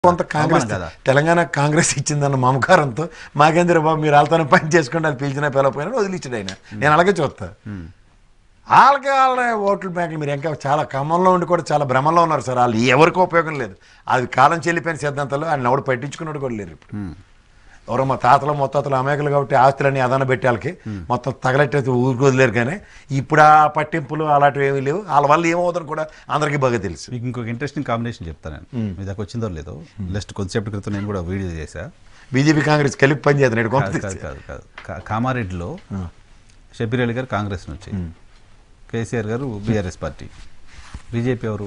కొంత కాంగ్రెస్ కదా. తెలంగాణ కాంగ్రెస్ ఇచ్చిందన్న మమకారంతో మాకేంద్ర బాబు మీరు వాళ్ళతోనే పని చేసుకోండి అది పిలిచినా పిలవపోయినా వదిలిచ్చాడు ఆయన నేను అలాగే చూస్తా వాళ్ళకి వాళ్ళ ఓట్ల బ్యాంకులు మీరు ఇంకా చాలా ఖమ్మంలో ఉండి కూడా చాలా భ్రమంలో ఉన్నారు సార్ వాళ్ళు ఎవరికి ఉపయోగం లేదు అది కాలం చెల్లిపోయిన సిద్ధాంతాలు ఆయన ఎవడు పట్టించుకున్నాడు కూడా లేరు ఇప్పుడు ఎవరో మా తాతలు మొత్తాతలు అమాయకులు కాబట్టి ఆస్తులన్నీ అదన పెట్టి వాళ్ళకి మొత్తం తగలెట్టేసి ఊరికి వదిలేరు కానీ ఇప్పుడు ఆ పట్టింపులు అలాంటివి ఏమీ లేవు వాళ్ళ వల్ల ఏమవుతుందని కూడా అందరికీ బాగా తెలుసు మీకు ఇంకొక ఇంట్రెస్టింగ్ కాంబినేషన్ చెప్తాను నేను మీ దాకా వచ్చిందో లేదో జస్ట్ కొద్దిసేపటి క్రితం నేను కూడా వీడియో చేశా బీజేపీ కాంగ్రెస్ కలిపి పనిచేస్తున్నాడు కొంత కాదు కాదు కాదు కాదు కా- కామారెడ్డిలో షబీర్ అలీ గారు కాంగ్రెస్ నుంచి కేసీఆర్ గారు బీఆర్ఎస్ పార్టీ బీజేపీ ఎవరు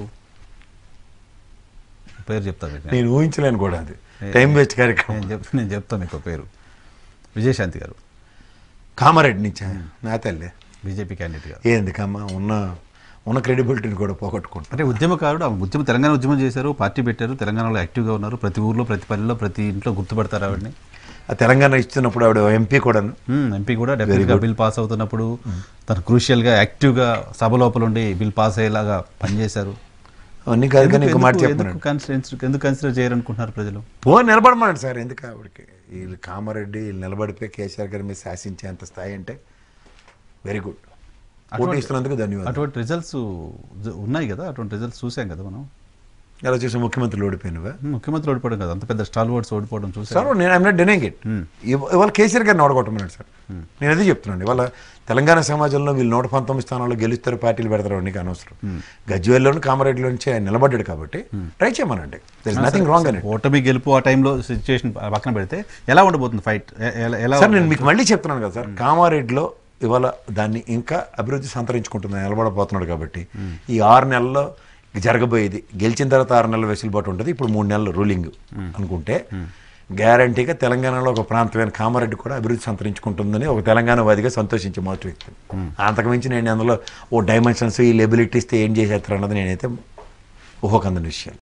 పేరు చెప్తా మీకు నేను. నేను ఊహించలేను కూడా అది టైం వేస్ట్ కార్యక్రమం నేను చెప్ నేను చెప్తా మీకు పేరు విజయశాంతి గారు కామారెడ్డి నుంచి నా తల్లి బీజేపీ క్యాండిడేట్ గారు ఏంది కమ్మ ఉన్న ఉన్న క్రెడిబిలిటీని కూడా పోగొట్టుకుంటా అంటే ఉద్యమకారుడు ఆ ఉద్యమం తెలంగాణ ఉద్యమం చేశారు పార్టీ పెట్టారు తెలంగాణలో యాక్టివ్గా ఉన్నారు ప్రతి ఊర్లో ప్రతి పల్లెలో ప్రతి ఇంట్లో గుర్తుపడతారు ఆవిడని ఆ తెలంగాణ ఇస్తున్నప్పుడు ఆవిడ ఎంపీ కూడాను ఎంపీ కూడా డెఫినెట్గా బిల్ పాస్ అవుతున్నప్పుడు తను క్రూషియల్గా యాక్టివ్గా సభ లోపల ఉండి బిల్ పాస్ అయ్యేలాగా పనిచేశారు అవన్నీ కాదు కానీ ఇంకో మాట ఎందుకు- చెప్పమన్నాడు ఎందుకు కన్సిడర్ ఎందుకు కన్సిడర్ చేయరనుకుంటున్నారు ప్రజలు పో నిలబడమన్నాడు సార్ ఎందుకు ఆవిడకి వీళ్ళు కామారెడ్డి వీళ్ళు నిలబడిపోయి కేసీఆర్ గారి మీద శాసించేంత స్థాయి అంటే వెరీ గుడ్ పోటీ ఇస్తున్నందుకు ధన్యవాదాలు అటువంటి రిజల్ట్స్ ఉన్నాయి కదా అటువంటి రిజల్ట్స్ చూసాం కదా మనం ఎలా చూసి ముఖ్యమంత్రులు ఓడిపోయినవా ముఖ్యమంత్రి ఓడిపోవడం కదా అంత పెద్ద స్టాల్ వర్డ్స్ ఓడిపోవడం చూసాం సార్ నేను ఐమ్ నాట్ డినైంగ్ ఇట్ ఇవాళ కేసీఆర్ గారిని ఓడగొట్టమన్నాడు సార్ నేను అదే చెప్తున్నాను ఇవాళ తెలంగాణ సమాజంలో వీళ్ళు నూట పంతొమ్మిది స్థానాల్లో గెలుస్తారు పార్టీలు పెడతారు నీకు అనవసరం గజ్వేల్లోను కామారెడ్డిలో నుంచి ఆయన నిలబడ్డాడు కాబట్టి ట్రై చేయమనండి దర్ ఇస్ నథింగ్ రాంగ్ అని ఓటమి గెలుపు ఆ టైంలో సిచ్యువేషన్ పక్కన పెడితే ఎలా ఉండబోతుంది ఫైట్ ఎలా సార్ నేను మీకు మళ్ళీ చెప్తున్నాను కదా సార్ కామారెడ్డిలో ఇవాళ దాన్ని ఇంకా అభివృద్ధి సంతరించుకుంటుంది నిలబడబోతున్నాడు కాబట్టి ఈ ఆరు నెలల్లో జరగబోయేది గెలిచిన తర్వాత ఆరు నెలల వెసులుబాటు ఉంటుంది ఇప్పుడు మూడు నెలలు రూలింగ్ అనుకుంటే గ్యారంటీగా తెలంగాణలో ఒక ప్రాంతమైన కామారెడ్డి కూడా అభివృద్ధి సంతరించుకుంటుందని ఒక తెలంగాణ వాదిగా సంతోషించే మొదటి వ్యక్తి అంతకుమించి నేను అందులో ఓ డైమెన్షన్స్ ఈ లెబిలిటీస్తే ఏం చేసేస్తారు అన్నది నేనైతే ఊహకందని విషయం